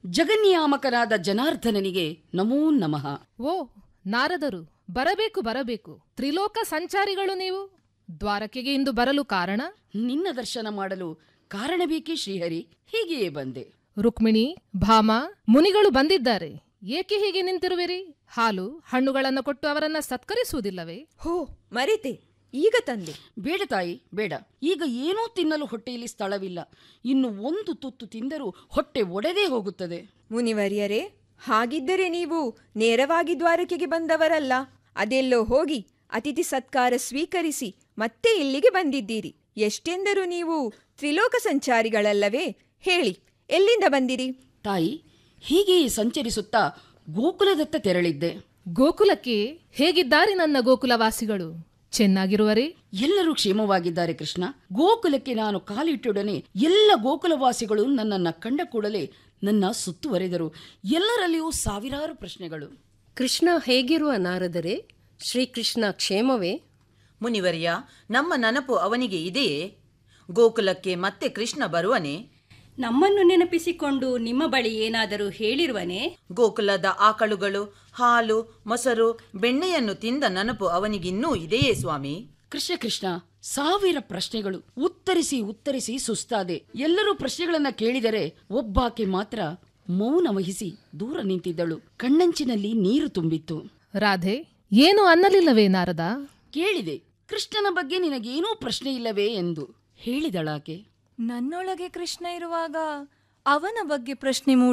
ಜಗನ್ನಿಯಾಮಕನಾದ ಜನಾರ್ದನನಿಗೆ ನಮೋ ನಮಃ ಓ ನಾರದರು ಬರಬೇಕು ಬರಬೇಕು ತ್ರಿಲೋಕ ಸಂಚಾರಿಗಳು ನೀವು ದ್ವಾರಕೆಗೆ ಇಂದು ಬರಲು ಕಾರಣ ನಿನ್ನ ದರ್ಶನ ಮಾಡಲು ಕಾರಣ ಬೇಕೇ ಶ್ರೀಹರಿ ಹೀಗೆಯೇ ಬಂದೆ ರುಕ್ಮಿಣಿ ಭಾಮ ಮುನಿಗಳು ಬಂದಿದ್ದಾರೆ ಏಕೆ ಹೀಗೆ ನಿಂತಿರುವಿರಿ ಹಾಲು ಹಣ್ಣುಗಳನ್ನು ಕೊಟ್ಟು ಅವರನ್ನ ಸತ್ಕರಿಸುವುದಿಲ್ಲವೇ ಹೋ ಮರೆತೆ ಈಗ ತಂದೆ ಬೇಡ ತಾಯಿ ಬೇಡ ಈಗ ಏನೂ ತಿನ್ನಲು ಹೊಟ್ಟೆಯಲ್ಲಿ ಸ್ಥಳವಿಲ್ಲ ಇನ್ನು ಒಂದು ತುತ್ತು ತಿಂದರೂ ಹೊಟ್ಟೆ ಒಡೆದೇ ಹೋಗುತ್ತದೆ ಮುನಿವರ್ಯರೇ ಹಾಗಿದ್ದರೆ ನೀವು ನೇರವಾಗಿ ದ್ವಾರಕೆಗೆ ಬಂದವರಲ್ಲ ಅದೆಲ್ಲೋ ಹೋಗಿ ಅತಿಥಿ ಸತ್ಕಾರ ಸ್ವೀಕರಿಸಿ ಮತ್ತೆ ಇಲ್ಲಿಗೆ ಬಂದಿದ್ದೀರಿ ಎಷ್ಟೆಂದರೂ ನೀವು ತ್ರಿಲೋಕ ಸಂಚಾರಿಗಳಲ್ಲವೇ ಹೇಳಿ ಎಲ್ಲಿಂದ ಬಂದಿರಿ ತಾಯಿ ಹೀಗೆಯೇ ಸಂಚರಿಸುತ್ತಾ ಗೋಕುಲದತ್ತ ತೆರಳಿದ್ದೆ ಗೋಕುಲಕ್ಕೆ ಹೇಗಿದ್ದಾರೆ ನನ್ನ ಗೋಕುಲವಾಸಿಗಳು ಚೆನ್ನಾಗಿರುವರೇ ಎಲ್ಲರೂ ಕ್ಷೇಮವಾಗಿದ್ದಾರೆ ಕೃಷ್ಣ ಗೋಕುಲಕ್ಕೆ ನಾನು ಕಾಲಿಟ್ಟೊಡನೆ ಎಲ್ಲ ಗೋಕುಲವಾಸಿಗಳು ನನ್ನನ್ನ ಕಂಡ ಕೂಡಲೇ ನನ್ನ ಸುತ್ತುವರೆದರು ಎಲ್ಲರಲ್ಲಿಯೂ ಸಾವಿರಾರು ಪ್ರಶ್ನೆಗಳು ಕೃಷ್ಣ ಹೇಗಿರುವ ನಾರದರೆ ಶ್ರೀಕೃಷ್ಣ ಕ್ಷೇಮವೇ ಮುನಿವರ್ಯ ನಮ್ಮ ನೆನಪು ಅವನಿಗೆ ಇದೆಯೇ ಗೋಕುಲಕ್ಕೆ ಮತ್ತೆ ಕೃಷ್ಣ ಬರುವನೆ ನಮ್ಮನ್ನು ನೆನಪಿಸಿಕೊಂಡು ನಿಮ್ಮ ಬಳಿ ಏನಾದರೂ ಹೇಳಿರುವನೇ ಗೋಕುಲದ ಆಕಳುಗಳು ಹಾಲು ಮೊಸರು ಬೆಣ್ಣೆಯನ್ನು ತಿಂದ ನೆನಪು ಅವನಿಗಿನ್ನೂ ಇದೆಯೇ ಸ್ವಾಮಿ ಕೃಷ್ಣ ಕೃಷ್ಣ ಸಾವಿರ ಪ್ರಶ್ನೆಗಳು ಉತ್ತರಿಸಿ ಉತ್ತರಿಸಿ ಸುಸ್ತಾದೆ ಎಲ್ಲರೂ ಪ್ರಶ್ನೆಗಳನ್ನ ಕೇಳಿದರೆ ಒಬ್ಬಾಕೆ ಮಾತ್ರ ಮೌನ ವಹಿಸಿ ದೂರ ನಿಂತಿದ್ದಳು ಕಣ್ಣಂಚಿನಲ್ಲಿ ನೀರು ತುಂಬಿತ್ತು ರಾಧೆ ಏನು ಅನ್ನಲಿಲ್ಲವೇ ನಾರದ ಕೇಳಿದೆ ಕೃಷ್ಣನ ಬಗ್ಗೆ ನಿನಗೇನೂ ಪ್ರಶ್ನೆ ಇಲ್ಲವೇ ಎಂದು ಹೇಳಿದಳಾಕೆ ನನ್ನೊಳಗೆ ಕೃಷ್ಣ ಇರುವಾಗ ಅವನ ಬಗ್ಗೆ ಪ್ರಶ್ನೆ